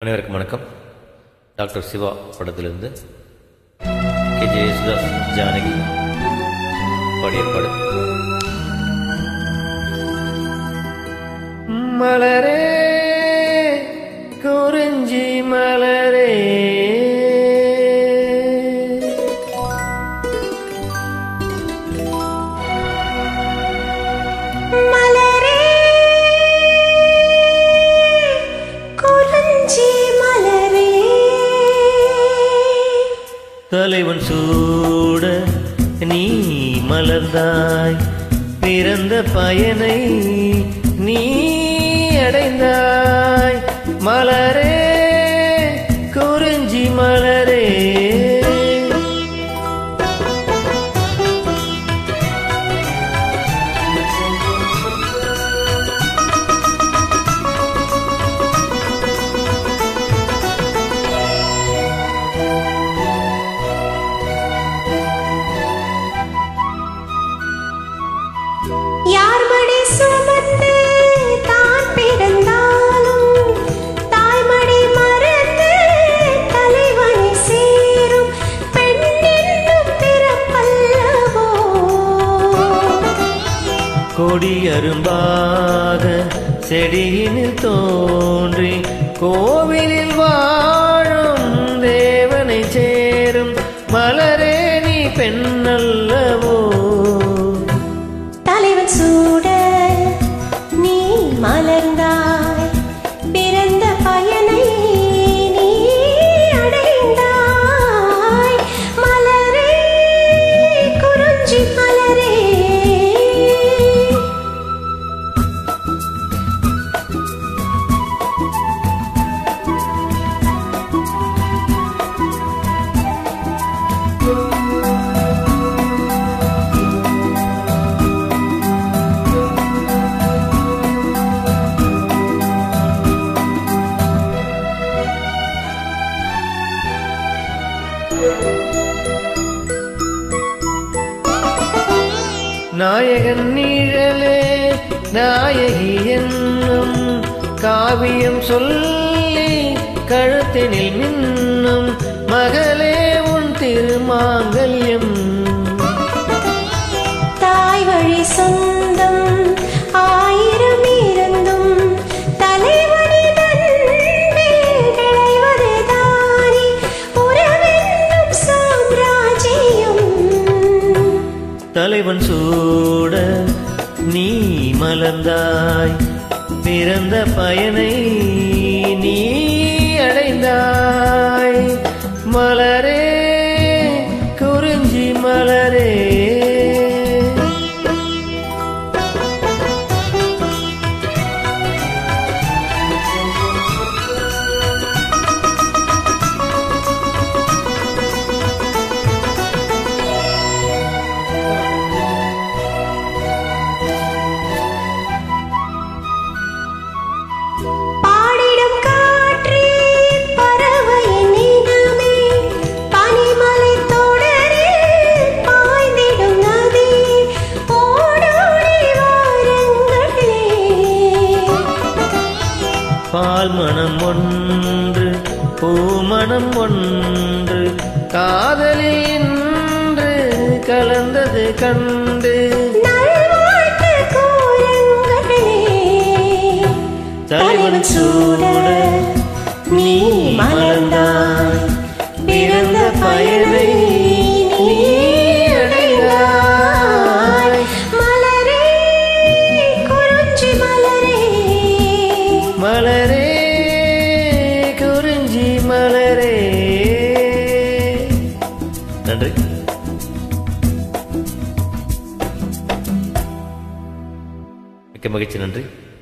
அனைவருக்கும் வணக்கம் டாக்டர் சிவா படத்திலிருந்து கே ஜே யேசுதாஸ் ஜானகி பாடிய பாடல் மலரே குறிஞ்சி மலரே மலரே குறிஞ்சி மலரே தலைவன் சூட நீ மலர்ந்தாய் பிறந்த பயனை நீ அடைந்தாய் மலரே குறிஞ்சி மலரே யார் மடி சுமந்து தான் பிறந்தாலும் தாய்மடி மறந்து தலைவனை சேரும் பெண்ணென்னும் பிறப்பல்லவோ கொடி அரும்பாக செடியினில் தோன்றி கோவிலில் வாழும் தேவனை சேரும் மலரே நீ பெண்ணல்லவோ தலைவன் சூட நீ மலர்ந்தாய் பிறந்த பயனை நீ அடைந்தாய் மலரே குறிஞ்சி மலரே நாயகன் நிழலே நாயகி என்னும் காவியம் சொல்லி கழுத்தினில் மின்னும் மகளே உன் திருமாங்கல்யம் தாய் வழி சொந்தம் ஆயிரம் இருந்தும் தலைவனிதன் விளைவது தானே உறவென்னும் சாம்ராஜ்யம் தலைவன் சூட நீ மலர்ந்தாய் பிறந்த பயனை நீ அடைந்தாய் மலரே குறிஞ்சி மலரே பாடிடும் காற்றே பறவையின் இனமே பனிமலை தொடரே பாய்ந்திடும் நதி ஓடோடி வாருங்களே பால் மனம் ஒன்று பூமணம் ஒன்று காதலில் இன்று கலந்தது கண்டு நல்வாழ்த்து கூறுங்களே தலைவன் சூட நீ மலர்ந்தாய் பிறந்த பயனை நீ அடைந்தாய் மலரே குறிஞ்சி மலரே மலரே குறிஞ்சி மலரே நன்றி மிக்க மகிழ்ச்சி நன்றி